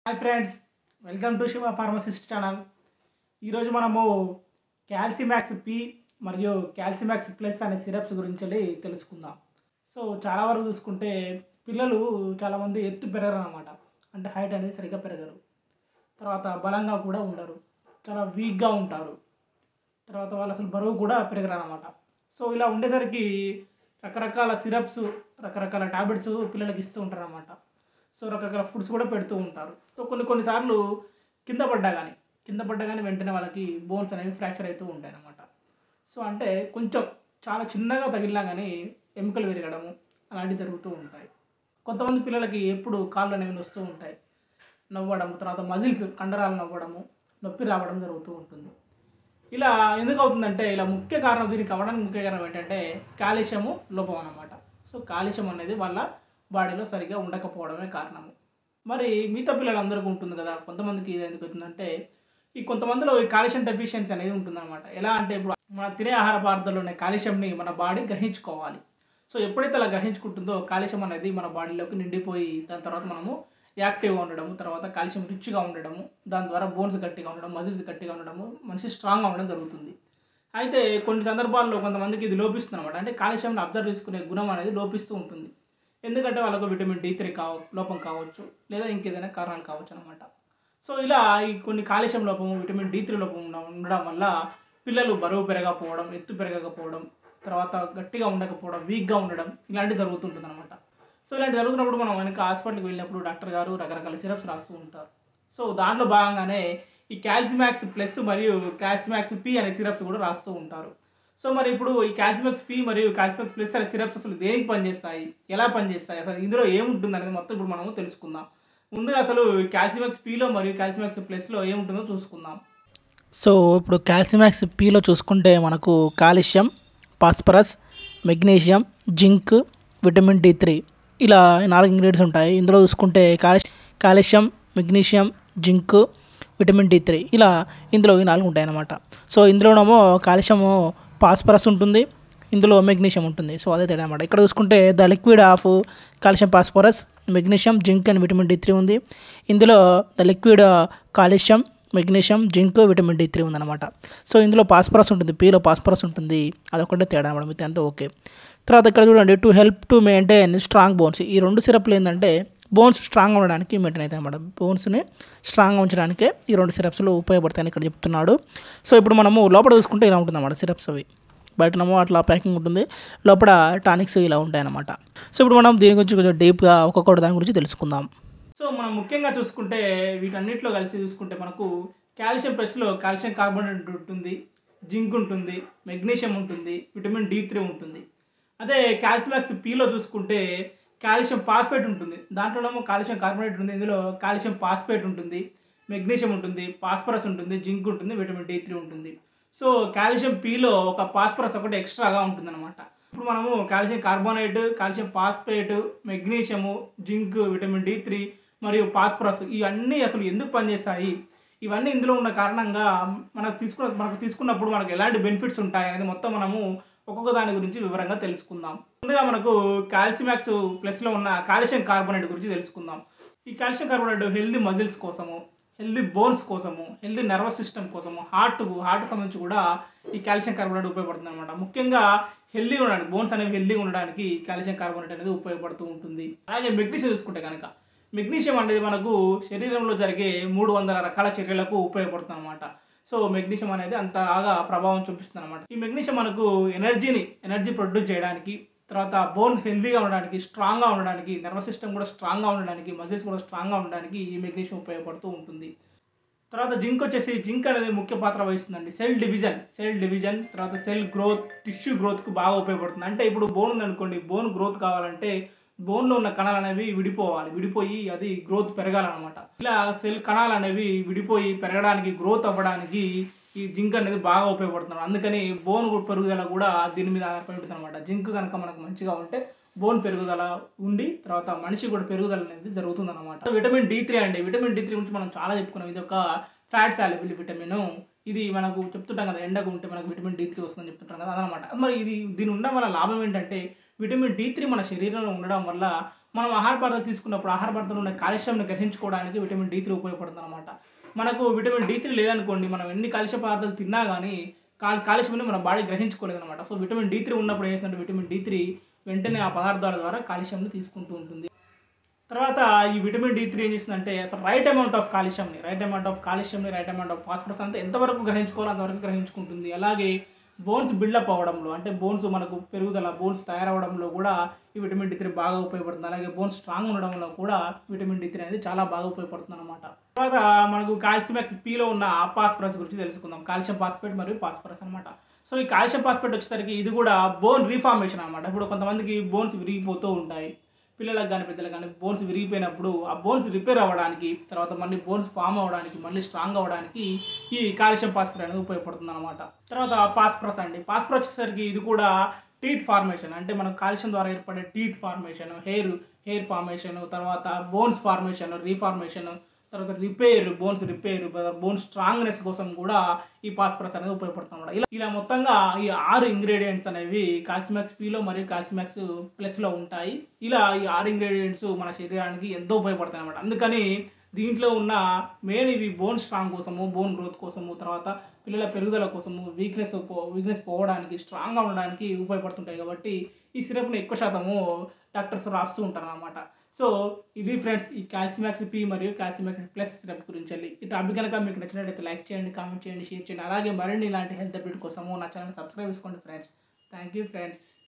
hi friends welcome to Shiva pharmacist channel ఈరోజు మనము క్యాల్సిమాక్స్ P మరియు క్యాల్సిమాక్స్ ప్లస్ అనే సిరప్స్ గురించి వెళ్ళి తెలుసుకుందాం సో చాలా వరకు చూసుకుంటే పిల్లలు చాలామంది ఎత్తు పెరగరు అనమాట అంటే హైట్ అనేది సరిగ్గా పెరగరు తర్వాత బలంగా కూడా ఉండరు చాలా వీక్గా ఉంటారు తర్వాత వాళ్ళు అసలు బరువు కూడా పెరగరు అనమాట సో ఇలా ఉండేసరికి రకరకాల సిరప్స్ రకరకాల టాబ్లెట్స్ పిల్లలకి ఇస్తూ ఉంటారు అనమాట సో రకరకాల ఫుడ్స్ కూడా పెడుతూ ఉంటారు సో కొన్ని కొన్నిసార్లు కింద పడ్డా కానీ కింద పడ్డా కానీ వెంటనే వాళ్ళకి బోన్స్ అనేవి ఫ్రాక్చర్ అవుతూ ఉంటాయి అన్నమాట సో అంటే కొంచెం చాలా చిన్నగా తగిలినా కానీ ఎముకలు విరగడము అలాంటివి జరుగుతూ ఉంటాయి కొంతమంది పిల్లలకి ఎప్పుడు కాళ్ళు అనేవి నొస్తూ ఉంటాయి నవ్వడం తర్వాత మజిల్స్ కండరాలు నవ్వడము నొప్పి రావడం జరుగుతూ ఉంటుంది ఇలా ఎందుకు అవుతుందంటే ఇలా ముఖ్య కారణం దీనికి అవ్వడానికి ముఖ్య కారణం ఏంటంటే కాల్షియము లోపం అన్నమాట సో కాల్షియం అనేది వాళ్ళ బాడీలో సరిగ్గా ఉండకపోవడమే కారణము మరి మిగతా పిల్లలందరికీ ఉంటుంది కదా కొంతమందికి ఇది ఎందుకు అవుతుందంటే ఈ కొంతమందిలో ఈ కాల్షియం డెఫిషియన్సీ అనేది ఉంటుందన్నమాట ఎలా అంటే ఇప్పుడు మన తినే ఆహార పదార్థాల్లో ఉన్న కాల్షియంని మన బాడీ గ్రహించుకోవాలి సో ఎప్పుడైతే అలా గ్రహించుకుంటుందో కాల్షియం అనేది మన బాడీలోకి నిండిపోయి దాని తర్వాత మనము యాక్టివ్గా ఉండడము తర్వాత కాల్షియం రిచ్గా ఉండడము దాని ద్వారా బోన్స్ గట్టిగా ఉండడం మజిల్స్ గట్టిగా ఉండడము మనిషి స్ట్రాంగ్గా ఉండడం జరుగుతుంది అయితే కొన్ని సందర్భాల్లో కొంతమందికి ఇది లోపిస్తుంది అనమాట అంటే కాల్షియంని అబ్జర్వ్ చేసుకునే గుణం అనేది లోపిస్తూ ఉంటుంది ఎందుకంటే వాళ్ళకు విటమిన్ డి త్రీ కావ లోపం కావచ్చు లేదా ఇంకేదైనా కారణాలు కావచ్చు అనమాట సో ఇలా ఈ కొన్ని కాల్షియం లోపము విటమిన్ డి త్రీ లోపం ఉన్న- ఉండడం వల్ల పిల్లలు బరువు పెరగకపోవడం ఎత్తు పెరగకపోవడం తర్వాత గట్టిగా ఉండకపోవడం వీక్గా ఉండడం ఇలాంటివి జరుగుతుంటుంది అనమాట సో ఇలాంటి జరుగుతున్నప్పుడు మనం వెనక హాస్పిటల్కి వెళ్ళినప్పుడు డాక్టర్ గారు రకరకాల సిరప్స్ రాస్తూ ఉంటారు సో దాంట్లో భాగంగానే ఈ క్యాల్సిమాక్స్ ప్లస్ మరియు క్యాల్సిమాక్స్ పి అనే సిరప్స్ కూడా రాస్తూ ఉంటారు సో మరి ఇప్పుడు ఈ క్యాల్సిమాక్స్ పి మరియు క్యాల్సిమాక్స్ ప్లస్ అనే సిరప్స్ అసలు దేనికి పనిచేస్తాయి ఎలా పనిచేస్తాయి అసలు ఇందులో ఏముంటుంది అనేది మొత్తం ఇప్పుడు మనము తెలుసుకుందాం ముందుగా అసలు క్యాల్సిమాక్స్ పిలో మరియు క్యాల్సిమాక్స్ ప్లస్లో ఏముంటుందో చూసుకుందాం సో ఇప్పుడు కాల్సిమాక్స్ పీలో చూసుకుంటే మనకు calcium phosphorus magnesium zinc vitamin D three ఇలా నాలుగు ఇంగ్రీడియంట్స్ ఉంటాయి ఇందులో చూసుకుంటే కాల్షి calcium magnesium zinc vitamin D three ఇలా ఇందులో ఈ నాలుగు ఉంటాయి అన్నమాట సో ఇందులోనేమో కాల్షియము ఫాస్ఫరస్ ఉంటుంది ఇందులో మెగ్నీషియం ఉంటుంది సో అదే తేడా అనమాట ఇక్కడ చూసుకుంటే the liquid of calcium phosphorus magnesium zinc and vitamin D three ఉంది ఇందులో the liquid calcium magnesium zinc vitamin D three ఉందన్నమాట సో ఇందులో పాస్పరస్ ఉంటుంది పీలో పాస్పరస్ ఉంటుంది అదొకటే తేడా అనమాట మిగతా అంతా ఓకే తర్వాత ఇక్కడ చూడండి to help to maintain strong bones ఈ రెండు సిరప్లు ఏంటంటే బోన్స్ స్ట్రాంగ్ ఉండడానికి మెయింటైన్ అవుతాయి అన్నమాట బోన్స్ని స్ట్రాంగ్గా ఉంచడానికే ఈ రెండు సిరప్స్లు ఉపయోగపడతాయని ఇక్కడ చెప్తున్నాడు సో ఇప్పుడు మనము లోపల చూసుకుంటే ఇలా ఉంటుంది అన్నమాట సిరప్స్ అవి బయటనేమో అట్లా ప్యాకింగ్ ఉంటుంది లోపల టానిక్స్ ఇలా ఉంటాయి అన్నమాట సో ఇప్పుడు మనం దీని గురించి కొంచెం డీప్గా ఒక్కొక్కటి దాని గురించి తెలుసుకుందాం సో మనం ముఖ్యంగా చూసుకుంటే వీటన్నిటిలో కలిసి చూసుకుంటే మనకు కాల్షియం ప్లస్లో కాల్షియం కార్బోనేట్ ఉంటుంది జింక్ ఉంటుంది మెగ్నీషియం ఉంటుంది విటమిన్ డి త్రీ ఉంటుంది అదే కాల్సిమాక్స్ పీలో చూసుకుంటే కాల్షియం ఫాస్ఫేట్ ఉంటుంది దాంట్లోనేమో కాల్షియం కార్బోనేట్ ఉంటుంది ఇందులో కాల్షియం ఫాస్ఫేట్ ఉంటుంది మెగ్నీషియం ఉంటుంది ఫాస్ఫరస్ ఉంటుంది జింక్ ఉంటుంది విటమిన్ డి త్రీ ఉంటుంది సో కాల్షియం పీలో ఒక ఫాస్ఫరస్ ఒకటి ఎక్స్ట్రాగా ఉంటుంది అనమాట ఇప్పుడు మనము calcium carbonate calcium phosphate magnesium zinc vitamin D three మరియు ఫాస్ఫరస్ ఇవన్నీ అసలు ఎందుకు పనిచేస్తాయి ఇవన్నీ ఇందులో ఉన్న కారణంగా మనకు తీసుకున్న మనకు తీసుకున్నప్పుడు మనకు ఎలాంటి బెనిఫిట్స్ ఉంటాయి అనేది మొత్తం మనము ఒక్కొక్క దాని గురించి వివరంగా తెలుసుకుందాం ముందుగా మనకు కాల్సిమాక్స్ ప్లస్లో ఉన్న కాల్షియం కార్బోనేట్ గురించి తెలుసుకుందాం ఈ కాల్షియం కార్బోనేట్ హెల్దీ మజిల్స్ కోసము హెల్దీ బోన్స్ కోసము హెల్దీ నర్వస్ సిస్టమ్ కోసము హార్ట్ హార్ట్ సంబంధించి కూడా ఈ కాల్షియం కార్బోనేట్ ఉపయోగపడుతుంది అనమాట ముఖ్యంగా హెల్దీగా ఉండడానికి బోన్స్ అనేవి హెల్దీగా ఉండడానికి కాల్షియం కార్బోనేట్ అనేది ఉపయోగపడుతూ ఉంటుంది అలాగే మెగ్నీషియం చూసుకుంటే కనుక మెగ్నీషియం అనేది మనకు శరీరంలో జరిగే మూడు వందల రకాల చర్యలకు ఉపయోగపడుతుంది అనమాట సో మెగ్నీషియం అనేది అంతగా ప్రభావం చూపిస్తుంది అనమాట ఈ మెగ్నీషియం మనకు ఎనర్జీని ఎనర్జీ ప్రొడ్యూస్ చేయడానికి తర్వాత బోన్స్ హెల్తీగా ఉండడానికి స్ట్రాంగ్గా ఉండడానికి నర్వస్ సిస్టమ్ కూడా స్ట్రాంగ్గా ఉండడానికి మజిల్స్ కూడా స్ట్రాంగ్గా ఉండడానికి ఈ మెగ్నీషియం ఉపయోగపడుతూ ఉంటుంది తర్వాత జింక్ వచ్చేసి జింక్ అనేది ముఖ్య పాత్ర వహిస్తుందండి సెల్ డివిజన్ సెల్ డివిజన్ తర్వాత సెల్ గ్రోత్ టిష్యూ గ్రోత్కు బాగా ఉపయోగపడుతుంది అంటే ఇప్పుడు బోన్ ఉందనుకోండి బోన్ గ్రోత్ కావాలంటే బోన్లో ఉన్న కణాలు అనేవి విడిపోవాలి విడిపోయి అది గ్రోత్ పెరగాలన్నమాట ఇలా సెల్ కణాలు అనేవి విడిపోయి పెరగడానికి గ్రోత్ అవ్వడానికి ఈ జింక్ అనేది బాగా ఉపయోగపడుతుంది అందుకని బోన్ పెరుగుదల కూడా దీని మీద ఆధారపడి ఉంటుంది అనమాట జింక్ కనుక మనకు మంచిగా ఉంటే బోన్ పెరుగుదల ఉండి తర్వాత మనిషి కూడా పెరుగుదల అనేది జరుగుతుంది అనమాట విటమిన్ డి త్రీ అండి విటమిన్ డి త్రీ గురించి మనం చాలా చెప్పుకున్నాం ఇది ఒక ఫ్యాట్ సాలబుల్ విటమిన్ ఇది మనకు చెప్తుంటాం కదా ఎండకు ఉంటే మనకు విటమిన్ డి త్రీ వస్తుందని చెప్తుంటాం కదా అదనమాట మరి ఇది దీని ఉండడం వల్ల లాభం ఏంటంటే విటమిన్ డి త్రీ మన శరీరంలో ఉండడం వల్ల మనం ఆహార పదార్థాలు తీసుకున్నప్పుడు ఆహార పదార్థాలు ఉన్న కాల్షియంని గ్రహించుకోవడానికి విటమిన్ డి త్రీ ఉపయోగపడుతుంది అనమాట మనకు విటమిన్ డి త్రీ లేదనుకోండి మనం ఎన్ని కాల్షియం పదార్థాలు తిన్నా కానీ కాల్ కాల్షియం మన బాడీ గ్రహించుకోలేదు అనమాట సో విటమిన్ డి త్రీ ఉన్నప్పుడు ఏం చేస్తుందంటే విటమిన్ డి త్రీ వెంటనే ఆ పదార్థాల ద్వారా కాల్షియంని తీసుకుంటూ ఉంటుంది తర్వాత ఈ విటమిన్ డి త్రీ ఏం చేస్తుందంటే అసలు రైట్ అమౌంట్ ఆఫ్ కాల్షియంని రైట్ అమౌంట్ ఆఫ్ కాల్షియంని రైట్ అమౌంట్ ఆఫ్ ఫాస్ఫరస్ అంతా ఎంతవరకు గ్రహించుకోవాలో అంతవరకు గ్రహించుకుంటుంది అలాగే బోన్స్ బిల్డప్ అవ్వడంలో అంటే బోన్స్ మనకు పెరుగుదల బోన్స్ తయారవడంలో కూడా ఈ విటమిన్ డి త్రీ బాగా ఉపయోగపడుతుంది అలాగే బోన్స్ స్ట్రాంగ్ ఉండడంలో కూడా విటమిన్ డి త్రీ అనేది చాలా బాగా ఉపయోగపడుతుంది అనమాట తర్వాత మనకు కాల్సియం పీలో ఉన్న ఫాస్ఫరస్ గురించి తెలుసుకుందాం కాల్షియం ఫాస్ఫేట్ మరియు ఫాస్ఫరస్ అనమాట సో ఈ కాల్షియం ఫాస్ఫేట్ వచ్చేసరికి ఇది కూడా బోన్ రీఫార్మేషన్ అనమాట ఇప్పుడు కొంతమందికి బోన్స్ విరిగిపోతూ ఉంటాయి పిల్లలకు కానీ పెద్దలకు కానీ బోన్స్ విరిగిపోయినప్పుడు ఆ బోన్స్ రిపేర్ అవ్వడానికి తర్వాత మళ్ళీ బోన్స్ ఫామ్ అవ్వడానికి మళ్ళీ స్ట్రాంగ్ అవ్వడానికి ఈ కాల్షియం ఫాస్ఫరస్ అనేది ఉపయోగపడుతుంది అనమాట తర్వాత ఫాస్ఫరస్ అండి ఫాస్ఫరస్ వచ్చేసరికి ఇది కూడా టీత్ ఫార్మేషన్ అంటే మనం కాల్షియం ద్వారా ఏర్పడే teeth formation hair hair formation తర్వాత బోన్స్ ఫార్మేషన్ రీఫార్మేషన్ తర్వాత repair bones repair bone strongness కోసం కూడా ఈ ఫాస్ఫరస్ అనేది ఉపయోగపడుతుంది ఇలా ఇలా మొత్తంగా ఈ ఆరు ఇంగ్రీడియంట్స్ అనేవి కాల్సిమాక్స్ పీలో మరియు కాల్సిమాక్స్ ప్లస్లో ఉంటాయి ఇలా ఈ ఆరు ఇంగ్రీడియంట్స్ మన శరీరానికి ఎంతో ఉపయోగపడతాయి అనమాట అందుకని దీంట్లో ఉన్న మెయిన్ ఇవి బోన్ స్ట్రాంగ్ కోసము బోన్ గ్రోత్ కోసము తర్వాత పిల్లల పెరుగుదల కోసము వీక్నెస్ వీక్నెస్ పోవడానికి స్ట్రాంగ్గా ఉండడానికి ఉపయోగపడుతుంటాయి కాబట్టి ఈ సిరప్ని ఎక్కువ శాతము డాక్టర్స్ రాస్తూ ఉంటారు అనమాట సో ఇది ఫ్రెండ్స్ ఈ కాల్సిమాక్స్ పి మరియు కాల్సిమాక్స్ ప్లస్ సిరప్ గురించి వెళ్ళి ఈ టాపిక్ కనుక మీకు నచ్చినట్లయితే లైక్ చేయండి కామెంట్ చేయండి షేర్ చేయండి అలాగే మరిన్ని ఇలాంటి హెల్త్ అప్డేట్ కోసము నా ఛానల్ సబ్స్క్రైబ్ చేసుకోండి ఫ్రెండ్స్ థ్యాంక్ యూ ఫ్రెండ్స్